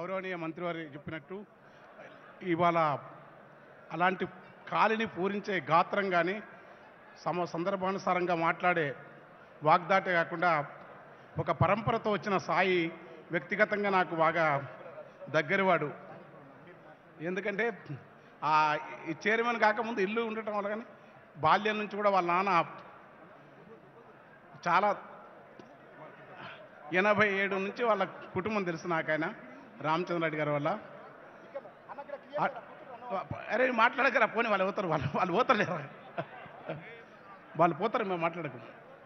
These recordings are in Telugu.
గౌరవనీయ మంత్రివారి చెప్పినట్టు ఇవాళ అలాంటి కాలిని పూరించే గాత్రం కానీ సమ సందర్భానుసారంగా మాట్లాడే వాగ్దాటే కాకుండా ఒక పరంపరతో వచ్చిన సాయి వ్యక్తిగతంగా నాకు బాగా దగ్గరవాడు ఎందుకంటే ఆ ఈ చైర్మన్ కాకముందు ఇల్లు ఉండటం వల్ల కానీ బాల్యం నుంచి కూడా వాళ్ళ నాన్న చాలా ఎనభై ఏడు నుంచి వాళ్ళ కుటుంబం తెలుసు నాకు ఆయన రామచంద్ర రెడ్డి గారి వల్ల ఆ- అరే మాట్లాడకరా పోనీ వాళ్ళు పోతారు వాళ్ళు వాళ్ళు పోతలేరు వాళ్ళు పోతారు మేము మాట్లాడకు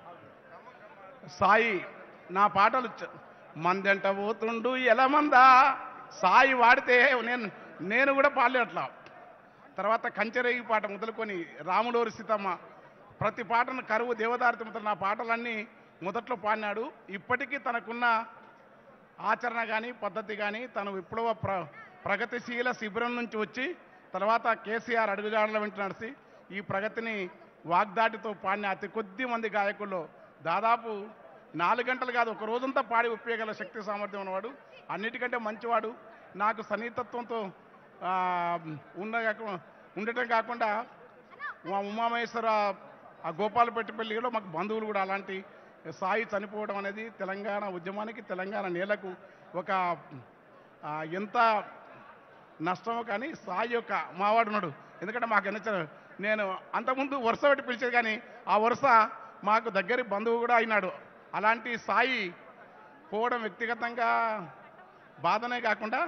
సాయి నా పాటలు చ- మందెంట పోతుండు ఎలమందా సాయి వాడితే నేను నేను కూడా పాడలే అట్లా తర్వాత కంచెరేగి పాట మొదలుకొని రాములూరి సీతమ్మ ప్రతి పాటను కరువు దేవదారి మొదలు నా పాటలన్నీ మొదట్లో పాడినాడు ఇప్పటికీ తనకున్న ఆచరణ కానీ పద్ధతి కానీ తను విప్లవ ప్ర ప్రగతిశీల శిబిరం నుంచి వచ్చి తర్వాత కేసీఆర్ అడుగుజాడల వెంట నడిచి ఈ ప్రగతిని వాగ్దాటితో పాడిన అతి కొద్ది మంది గాయకుల్లో దాదాపు నాలుగు గంటలు కాదు ఒక రోజంతా పాడి ఒప్పేయగల శక్తి సామర్థ్యం ఉన్నవాడు అన్నిటికంటే మంచివాడు నాకు సన్నిహితత్వంతో ఆ, ఉన్న కాకు- ఉండటం కాకుండా మా ఉమామహేశ్వర ఆ గోపాలపెట్టిపల్లిలో మాకు బంధువులు కూడా అలాంటి సాయి చనిపోవడం అనేది తెలంగాణ ఉద్యమానికి తెలంగాణ నేలకు ఒక ఆ, ఎంత నష్టమో కానీ సాయి యొక్క మావాడు ఉన్నాడు ఎందుకంటే మాకు నచ్చిన నేను అంతకుముందు వరుస పెట్టి పిలిచేది కానీ ఆ వరుస మాకు దగ్గరి బంధువు కూడా అయినాడు అలాంటి సాయి పోవడం వ్యక్తిగతంగా బాధనే కాకుండా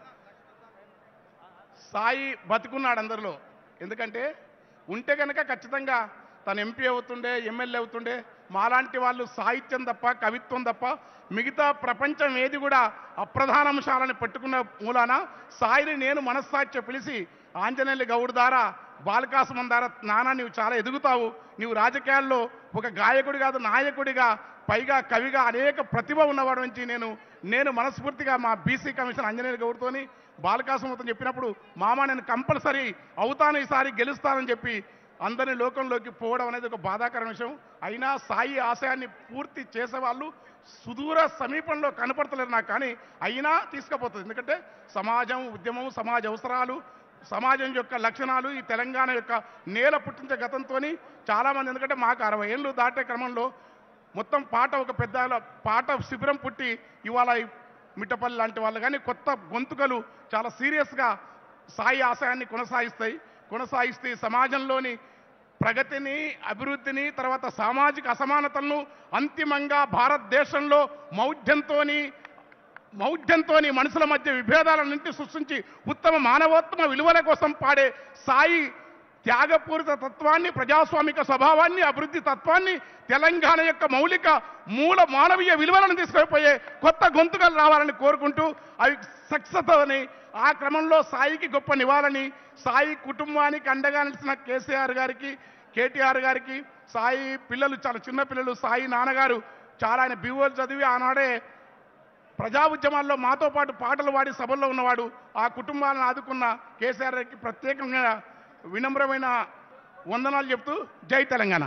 సాయి బతుకున్నాడు అందరిలో ఎందుకంటే ఉంటే కనుక ఖచ్చితంగా తను ఎంపీ అవుతుండే ఎమ్మెల్యే అవుతుండే మాలాంటి వాళ్ళు సాహిత్యం తప్ప కవిత్వం తప్ప మిగతా ప్రపంచం ఏది కూడా అప్రధాన అంశాలను పెట్టుకున్న మూలాన సాయిని నేను మనస్సాక్షి పిలిచి ఆంజనేయులు గౌడ్ ద్వారా బాలకాసుమన్ ద్వారా నానా నీవు చాలా ఎదుగుతావు నీవు రాజకీయాల్లో ఒక గాయకుడి కాదు నాయకుడిగా పైగా కవిగా అనేక ప్రతిభ ఉన్నవాడు నుంచి నేను నేను మనస్ఫూర్తిగా మా బీసీ కమిషన్ ఆంజనేయులు గౌడ్తోని బాలకాసుమతో చెప్పినప్పుడు మామ నేను కంపల్సరీ అవుతాను ఈసారి గెలుస్తానని చెప్పి అందరి లోకంలోకి పోవడం అనేది ఒక బాధాకర విషయం అయినా సాయి ఆశయాన్ని పూర్తి చేసేవాళ్ళు సుదూర సమీపంలో కనపడతలేరు నాకు కానీ అయినా తీసుకుపోతుంది ఎందుకంటే సమాజం ఉద్యమం సమాజ అవసరాలు సమాజం యొక్క లక్షణాలు ఈ తెలంగాణ యొక్క నేల పుట్టించే గతంతో చాలామంది ఎందుకంటే మాకు అరవై ఏళ్ళు దాటే క్రమంలో మొత్తం పాట ఒక పెద్ద పాట శిబిరం పుట్టి ఇవాళ ఈ మిట్టపల్లి లాంటి వాళ్ళు కానీ కొత్త గొంతుకలు చాలా సీరియస్గా సాయి ఆశయాన్ని కొనసాగిస్తాయి కొనసాగిస్తే ఈ సమాజంలోని ప్రగతిని అభివృద్ధిని తర్వాత సామాజిక అసమానతలను అంతిమంగా భారతదేశంలో మౌఢ్యంతోని మౌఢ్యంతో మనుషుల మధ్య విభేదాలన్నింటి సృష్టించి ఉత్తమ మానవోత్తమ విలువల కోసం పాడే సాయి త్యాగపూరిత తత్వాన్ని ప్రజాస్వామిక స్వభావాన్ని అభివృద్ధి తత్వాన్ని తెలంగాణ యొక్క మౌలిక మూల మానవీయ విలువలను తీసుకుపోయే కొత్త గొంతుకలు రావాలని కోరుకుంటూ అవి సక్సెస్ అని ఆ క్రమంలో సాయికి గొప్ప నివాళని సాయి కుటుంబానికి అండగా నిలిచిన కేసీఆర్ గారికి కేటీఆర్ గారికి సాయి పిల్లలు చాలా చిన్న పిల్లలు సాయి నాన్నగారు చాలా ఆయన బివోలు చదివి ఆనాడే ప్రజా ఉద్యమాల్లో మాతో పాటు పాటలు పాడి సభల్లో ఉన్నవాడు ఆ కుటుంబాలను ఆదుకున్న కేసీఆర్ గారికి ప్రత్యేకంగా వినమ్రమైన వందనాలు చెప్తూ జై తెలంగాణ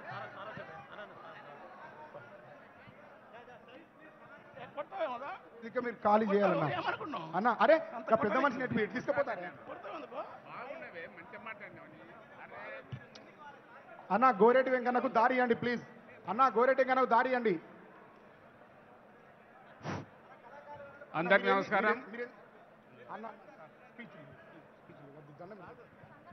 ఇక మీరు ఖాళీ చేయాలన్నా ఏమనుకున్నావు? అన్న అరే ఇంకా పెద్ద మనిషిని ఎటు మీరు తీసుకుపోతారే అన్న గోరెటి వెంకన్నకు దారి ఇవ్వండి ప్లీజ్ అన్న గోరెటి వెంకన్నకు దారి ఇవ్వండి అందరికీ నమస్కారం మీరే- మీరే- అన్న speech ఇవ్వు. Speech ఇవ్వు. వద్దు, దండం పెడతా.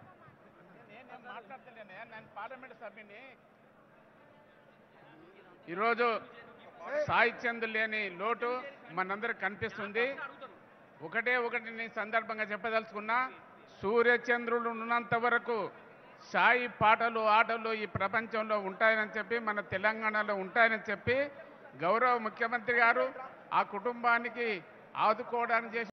ఈరోజు సాహిత్యందు లేని లోటు మనందరికి కనిపిస్తుంది ఒకటే ఒకటి నేను సందర్భంగా చెప్పదలుచుకున్నా సూర్యచంద్రులు ఉన్నంత వరకు సాయి పాటలు ఆటలు ఈ ప్రపంచంలో ఉంటాయని చెప్పి మన తెలంగాణలో ఉంటాయని చెప్పి గౌరవ ముఖ్యమంత్రి గారు ఆ కుటుంబానికి ఆదుకోవడానికి చేసిన